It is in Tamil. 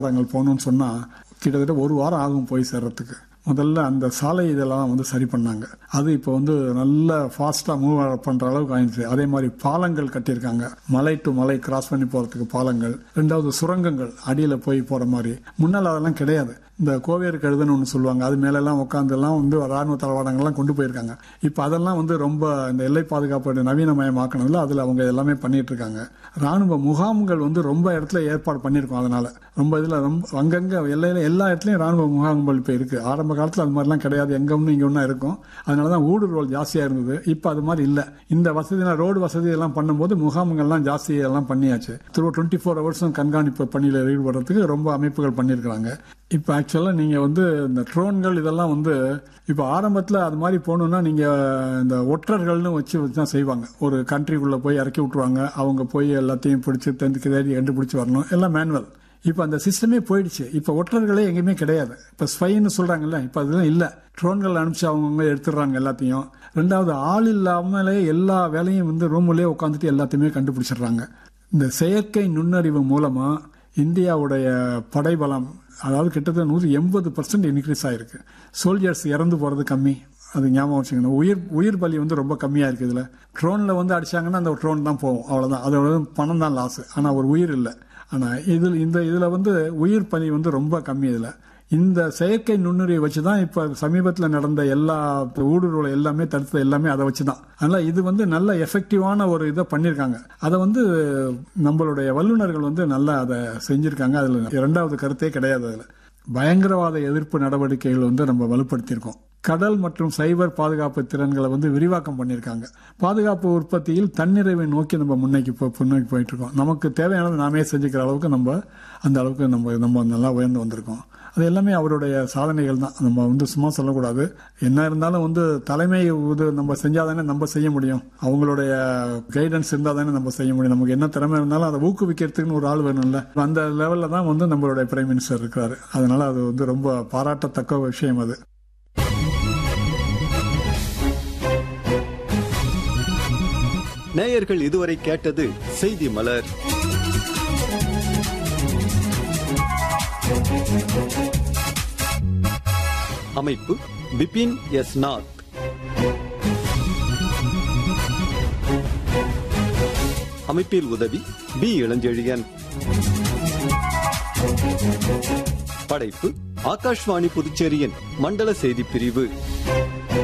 நாங்கள் போகணும்னு சொன்னா கிட்டத்தட்ட ஒரு வாரம் ஆகும் போய் சேர்றதுக்கு முதல்ல அந்த சாலை இதெல்லாம் வந்து சரி பண்ணாங்க அது இப்போ வந்து நல்ல ஃபாஸ்டா மூவ் பண்ற அளவுக்கு ஆயிடுச்சு அதே மாதிரி பாலங்கள் கட்டியிருக்காங்க மலை டு மலை கிராஸ் பண்ணி போறதுக்கு பாலங்கள் ரெண்டாவது சுரங்கங்கள் அடியில போய் போற மாதிரி முன்னால் அதெல்லாம் கிடையாது இந்த கோவேறு கழுதுன்னு ஒன்று சொல்லுவாங்க அது மேலெல்லாம் உட்காந்து எல்லாம் வந்து ராணுவ தளவாடங்கள்லாம் கொண்டு போயிருக்காங்க இப்போ அதெல்லாம் வந்து ரொம்ப இந்த எல்லை பாதுகாப்பு நவீனமயமாக்கணும்ல அதில் அவங்க எல்லாமே பண்ணிட்டு இருக்காங்க ராணுவ முகாம்கள் வந்து ரொம்ப இடத்துல ஏற்பாடு பண்ணியிருக்கோம் அதனால ரொம்ப இதில் ரொம்ப அங்கங்க எல்லையில எல்லா இடத்துலையும் ராணுவ முகாம்கள் இப்போ இருக்கு ஆரம்ப காலத்தில் அது மாதிரிலாம் கிடையாது எங்க ஒன்று இங்கே ஒன்றா இருக்கும் அதனால தான் ஊடுருவல் ஜாஸ்தியாக இருந்தது இப்போ அது மாதிரி இல்லை இந்த வசதி ரோடு வசதி எல்லாம் பண்ணும்போது முகாம்கள்லாம் ஜாஸ்தி எல்லாம் பண்ணியாச்சு திரும்ப டுவெண்ட்டி ஃபோர் ஹவர்ஸும் கண்காணிப்பு பணியில் ஈடுபடுறதுக்கு ரொம்ப அமைப்புகள் பண்ணியிருக்கிறாங்க இப்போ ஆக்சுவலாக நீங்கள் வந்து இந்த ட்ரோன்கள் இதெல்லாம் வந்து இப்போ ஆரம்பத்தில் அது மாதிரி போகணுன்னா நீங்கள் இந்த ஒற்றர்கள்னு வச்சு வச்சு தான் செய்வாங்க ஒரு கண்ட்ரிக்குள்ளே போய் இறக்கி விட்ருவாங்க அவங்க போய் எல்லாத்தையும் பிடிச்சி தெரிஞ்சு தேடி கண்டுபிடிச்சி வரணும் எல்லாம் மேனுவல் இப்போ அந்த சிஸ்டமே போயிடுச்சு இப்போ ஒற்றர்களே எங்கேயுமே கிடையாது இப்போ ஸ்பைன்னு சொல்றாங்கல்ல இப்போ அதெல்லாம் இல்லை ட்ரோன்கள் அனுப்பிச்சு அவங்கவுங்க எடுத்துடுறாங்க எல்லாத்தையும் ரெண்டாவது ஆள் இல்லாமலே எல்லா வேலையும் வந்து ரூம்லேயே உட்காந்துட்டு எல்லாத்தையுமே கண்டுபிடிச்சிடுறாங்க இந்த செயற்கை நுண்ணறிவு மூலமா இந்தியாவுடைய படைபலம் அதாவது கிட்டத்தட்ட நூற்றி எண்பது பர்சன்ட் இன்க்ரீஸ் ஆயிருக்கு சோல்ஜர்ஸ் இறந்து போறது கம்மி அது ஞாபகம் வச்சுக்கணும் உயிர் உயிர் பலி வந்து ரொம்ப கம்மியா இருக்கு இதுல ட்ரோன்ல வந்து அடிச்சாங்கன்னா அந்த ட்ரோன் தான் போகும் அவ்வளவுதான் அதோட பணம் தான் லாஸ் ஆனா ஒரு உயிர் இல்லை ஆனா இதில் இந்த இதுல வந்து உயிர் பலி வந்து ரொம்ப கம்மி இதுல இந்த செயற்கை நுண்ணுரியை வச்சு தான் இப்ப சமீபத்தில் நடந்த எல்லா ஊடுருவலை எல்லாமே தடுத்தது எல்லாமே அதை வச்சு தான் அதனால இது வந்து நல்ல எஃபெக்டிவான ஒரு இதை பண்ணியிருக்காங்க அதை வந்து நம்மளுடைய வல்லுநர்கள் வந்து நல்லா அதை செஞ்சிருக்காங்க அதுல இரண்டாவது கருத்தே கிடையாது அதுல பயங்கரவாத எதிர்ப்பு நடவடிக்கைகள் வந்து நம்ம வலுப்படுத்தியிருக்கோம் கடல் மற்றும் சைபர் பாதுகாப்பு திறன்களை வந்து விரிவாக்கம் பண்ணியிருக்காங்க பாதுகாப்பு உற்பத்தியில் தன்னிறைவை நோக்கி நம்ம முன்னேக்கி போ முன்னோக்கி போயிட்டு இருக்கோம் நமக்கு தேவையானது நாமே செஞ்சுக்கிற அளவுக்கு நம்ம அந்த அளவுக்கு நம்ம நம்ம நல்லா உயர்ந்து வந்திருக்கோம் அது எல்லாமே அவருடைய சாதனைகள் தான் நம்ம வந்து சும்மா சொல்லக்கூடாது என்ன இருந்தாலும் வந்து தலைமை இது நம்ம செஞ்சாதானே நம்ம செய்ய முடியும் அவங்களுடைய கைடன்ஸ் இருந்தால் தானே நம்ம செய்ய முடியும் நமக்கு என்ன திறமை இருந்தாலும் அதை ஊக்குவிக்கிறதுக்குன்னு ஒரு ஆள் வேணும்ல அந்த லெவலில் தான் வந்து நம்மளுடைய பிரைம் மினிஸ்டர் இருக்காரு அதனால அது வந்து ரொம்ப பாராட்டத்தக்க விஷயம் அது நேயர்கள் இதுவரை கேட்டது செய்தி மலர் அமைப்பு பிபின் எஸ் நாத் அமைப்பில் உதவி பி இளஞ்செழியன் படைப்பு ஆகாஷ்வாணி புதுச்சேரியின் மண்டல செய்தி பிரிவு